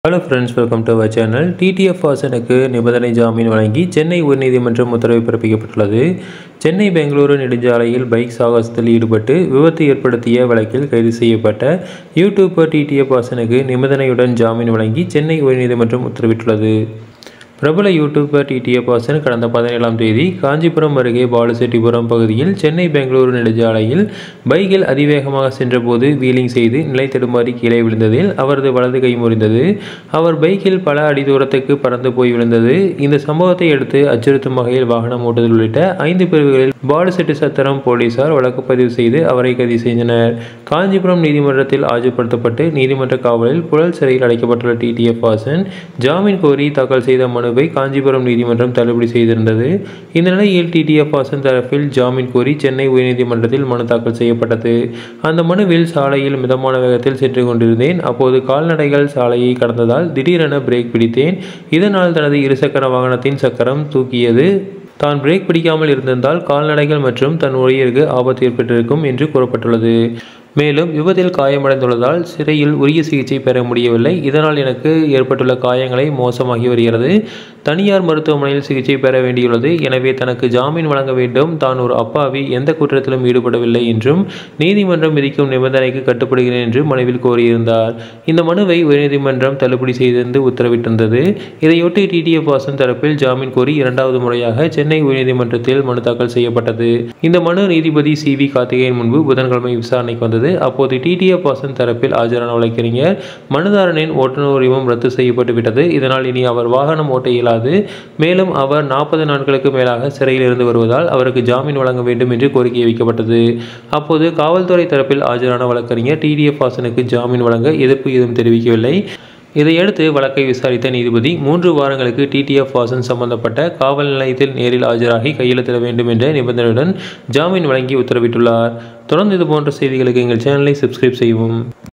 hello friends welcome to our channel TTF வாசனுக்கு நிபந்தனை ஜாமீன் வழங்கி சென்னை உயர்நீதிமன்றம் உத்தரவு பிறப்பிக்கப்பட்டுள்ளது சென்னை பெங்களூரு நெடுஞ்சாலையில் பைக் சாகசத்தில் ஈடுபட்டு விபத்து ஏற்படுத்திய வழக்கில் கைது செய்யப்பட்ட யூடியூபர் டிடிஎஃப் வாசனுக்கு நிபந்தனையுடன் ஜாமீன் வழங்கி சென்னை உயர்நீதிமன்றம் உத்தரவிட்டுள்ளது பிரபல யூடியூபர் டிடிஎஃப் வாசன் கடந்த பதினேழாம் தேதி காஞ்சிபுரம் அருகே பாலுசெட்டிபுரம் பகுதியில் சென்னை பெங்களூரு நெடுஞ்சாலையில் பைக்கில் அதிவேகமாக சென்றபோது வீலிங் செய்து நிலை தடுமாறி கீழே விழுந்ததில் அவரது வலது கை முறிந்தது அவர் பைக்கில் பல அடி தூரத்துக்கு பறந்து போய் விழுந்தது இந்த சம்பவத்தை அடுத்து அச்சுறுத்தும் வகையில் வாகனம் ஓட்டுதல் உள்ளிட்ட ஐந்து பிரிவுகளில் பாலுசெட்டி சத்திரம் போலீசார் வழக்கு பதிவு செய்து அவரை கைது செய்தனர் காஞ்சிபுரம் நீதிமன்றத்தில் ஆஜர்படுத்தப்பட்டு நீதிமன்ற காவலில் புழல் சிறையில் அடைக்கப்பட்டுள்ள டிடிஎஃப் வாசன் ஜாமீன் கோரி தாக்கல் செய்த மனுவை காஞ்சிபுரம் நீதிமன்றம் தள்ளுபடி செய்திருந்தது இந்த நிலையில் டிடிஎஃப் வாசன் தரப்பில் ஜாமீன் கோரி சென்னை உயர்நீதிமன்றத்தில் மனு தாக்கல் செய்யப்பட்டது அந்த மனுவில் சாலையில் மிதமான வேகத்தில் சென்று கொண்டிருந்தேன் அப்போது கால்நடைகள் சாலையை கடந்ததால் திடீரென பிரேக் பிடித்தேன் இதனால் தனது இருசக்கர வாகனத்தின் சக்கரம் தூக்கியது தான் பிரேக் பிடிக்காமல் இருந்திருந்தால் கால்நடைகள் மற்றும் தன் உயிருக்கு ஆபத்து ஏற்பட்டிருக்கும் என்று கூறப்பட்டுள்ளது மேலும் விபத்தில் காயமடைந்துள்ளதால் சிறையில் உரிய சிகிச்சை பெற முடியவில்லை இதனால் எனக்கு ஏற்பட்டுள்ள காயங்களை மோசமாகி வருகிறது தனியார் மருத்துவமனையில் சிகிச்சை பெற வேண்டியுள்ளது எனவே தனக்கு ஜாமீன் வழங்க வேண்டும் தான் ஒரு அப்பாவி எந்த குற்றத்திலும் ஈடுபடவில்லை என்றும் நீதிமன்றம் விதிக்கும் நிபந்தனைக்கு கட்டுப்படுகிறேன் என்று மனுவில் கோரியிருந்தார் இந்த மனுவை உயர்நீதிமன்றம் தள்ளுபடி செய்திருந்து உத்தரவிட்டிருந்தது இதையொட்டி டிடிஎஃப் வாசன் தரப்பில் ஜாமீன் கோரி இரண்டாவது முறையாக சென்னை உயர்நீதிமன்றத்தில் மனு தாக்கல் செய்யப்பட்டது இந்த மனு நீதிபதி சி வி கார்த்திகேயன் முன்பு புதன்கிழமை விசாரணைக்கு வந்தது அப்போது டிடிஎஃப் வாசன் தரப்பில் ஆஜரான வழக்கறிஞர் மனுதாரனின் ஓட்டுநர் உரிமம் ரத்து செய்யப்பட்டு விட்டது இதனால் இனி அவர் வாகனம் ஓட்ட இயலாது மேலும் அவர் நாற்பது நாட்களுக்கு மேலாக சிறையில் இருந்து வருவதால் அவருக்கு ஜாமீன் வழங்க வேண்டும் என்று கோரிக்கை வைக்கப்பட்டது அப்போது காவல்துறை தரப்பில் ஆஜரான வழக்கறிஞர் டிடிஎஃப் வாசனுக்கு ஜாமீன் வழங்க எதிர்ப்பு எதுவும் தெரிவிக்கவில்லை இதையடுத்து வழக்கை விசாரித்த நீதிபதி மூன்று வாரங்களுக்கு டிடிஎஃப் வாசன் சம்பந்தப்பட்ட காவல் நிலையத்தில் நேரில் ஆஜராகி கையெழுத்திட வேண்டும் என்ற நிபந்தனையுடன் ஜாமீன் வழங்கி உத்தரவிட்டுள்ளார் தொடர்ந்து இதுபோன்ற செய்திகளுக்கு எங்கள் சேனலை சப்ஸ்கிரைப் செய்யவும்